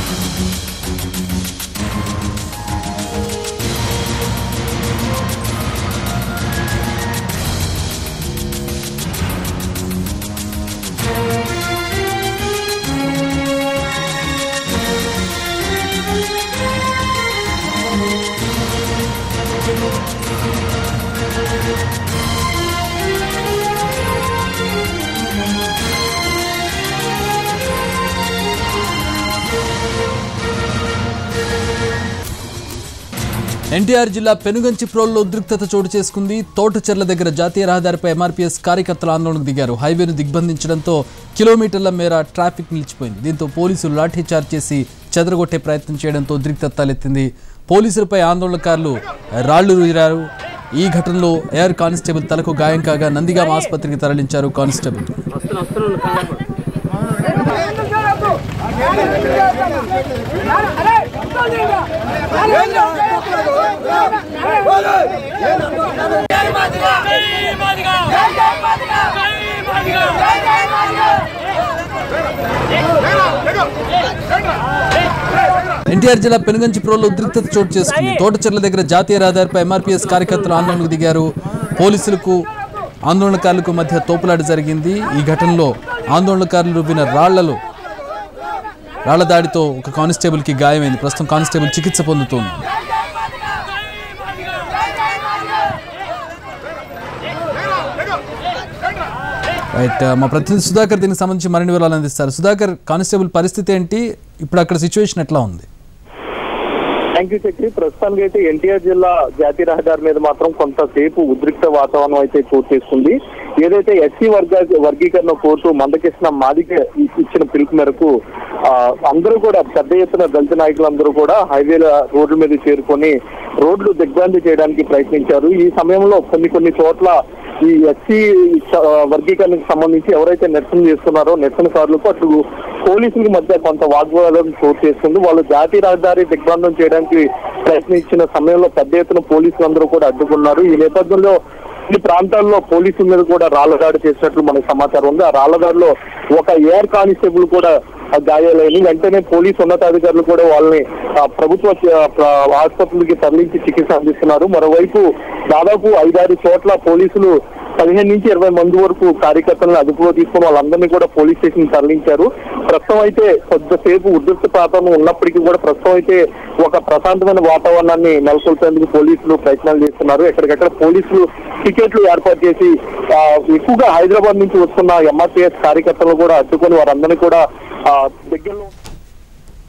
ఎన్టీఆర్ జిల్లా పెనుగంచిప్రోల్లో ఉద్రిక్తత చోటు చేసుకుంది తోటచెర్ల దగ్గర జాతీయ రహదారిపై ఎంఆర్పీఎస్ కార్యకర్తలు ఆందోళనకు దిగారు హైవేను దిగ్బంధించడంతో కిలోమీటర్ల మేర ట్రాఫిక్ నిలిచిపోయింది దీంతో పోలీసులు లాఠీచార్జ్ చేసి చెదరగొట్టే ప్రయత్నం చేయడంతో ఉద్రిక్తత తలెత్తింది పోలీసులపై ఆందోళనకారులు రాళ్లు రుయ్యారు ఈ ఘటనలో ఎయిర్ కానిస్టేబుల్ తలకు గాయం కాగా నందిగామ ఆసుపత్రికి తరలించారు కానిస్టేబుల్ ఎన్టీఆర్ జిల్లా పెనుగంచిప్రోలో ఉద్రిక్తత చోటు చేసుకుంది తోటచెర్ల దగ్గర జాతీయ రహదారిపై ఎంఆర్పీఎస్ కార్యకర్తలు ఆందోళనకు దిగారు పోలీసులకు ఆందోళనకారులకు మధ్య తోపులాట జరిగింది ఈ ఘటనలో ఆందోళనకారులు రువ్విన రాళ్లలో రాళ్ల దాడితో ఒక కానిస్టేబుల్ కి గాయమైంది ప్రస్తుతం కానిస్టేబుల్ చికిత్స పొందుతోంది రైట్ మా ప్రతినిధి సుధాకర్ దీనికి సంబంధించి మరిన్ని వివరాలు అందిస్తారు సుధాకర్ కానిస్టేబుల్ పరిస్థితి ఏంటి ఇప్పుడు అక్కడ సిచ్యువేషన్ ఎట్లా ఉంది థ్యాంక్ యూ చక్రి ప్రస్తుతానికి అయితే ఎన్టీఆర్ జిల్లా జాతీయ రహదారి మీద మాత్రం కొంతసేపు ఉద్రిక్త వాతావరణం అయితే చోటు చేసుకుంది ఏదైతే ఎస్సీ వర్గ వర్గీకరణ కోర్టు మందకృష్ణ మాదిక ఇచ్చిన పిలుపు మేరకు ఆ, అందరూ కూడా పెద్ద ఎత్తున దళిత నాయకులందరూ కూడా హైవేల రోడ్ల మీద చేరుకొని రోడ్లు దిగ్భ్రాంతి చేయడానికి ప్రయత్నించారు ఈ సమయంలో కొన్ని కొన్ని చోట్ల ఈ ఎస్సీ వర్గీకరణకు సంబంధించి ఎవరైతే నిరసన చేస్తున్నారో నిరసనకారులకు అటు పోలీసుల మధ్య కొంత వాగ్వాదం చోటు చేసుకుంది వాళ్ళు జాతీయ రహదారి దిగ్బంధం చేయడానికి ప్రయత్నించిన సమయంలో పెద్ద ఎత్తున పోలీసులు అందరూ కూడా అడ్డుకున్నారు ఈ నేపథ్యంలో ఈ ప్రాంతాల్లో పోలీసుల మీద కూడా రాళ్ల దాడి చేసినట్లు మనకు సమాచారం ఉంది ఆ రాళ్ల దాడిలో ఒక ఎయిర్ కానిస్టేబుల్ కూడా ఆ గాయాలైన వెంటనే పోలీసు ఉన్నతాధికారులు కూడా వాళ్ళని ఆ, ప్రభుత్వ ఆ, ప్ర- ఆసుపత్రులకి తరలించి చికిత్స అందిస్తున్నారు మరోవైపు దాదాపు ఐదారు చోట్ల పోలీసులు పదిహేను నుంచి ఇరవై మంది వరకు కార్యకర్తలను అదుపులో తీసుకుని వాళ్ళందరినీ కూడా పోలీస్ స్టేషన్ తరలించారు ప్రస్తుతం అయితే కొద్దిసేపు ఉద్రిక్త వాతావరణం ఉన్నప్పటికీ కూడా ప్రస్తుతం అయితే ఒక ప్రశాంతమైన వాతావరణాన్ని నెలకొల్పేందుకు పోలీసులు ప్రయత్నాలు చేస్తున్నారు ఎక్కడికక్కడ పోలీసులు టికెట్లు ఏర్పాటు చేసి ఆ, ఎక్కువగా హైదరాబాద్ నుంచి వస్తున్న ఎంఆర్పీఎస్ కార్యకర్తలు కూడా అడ్డుకొని వారందరినీ కూడా ఆ, దగ్గరలో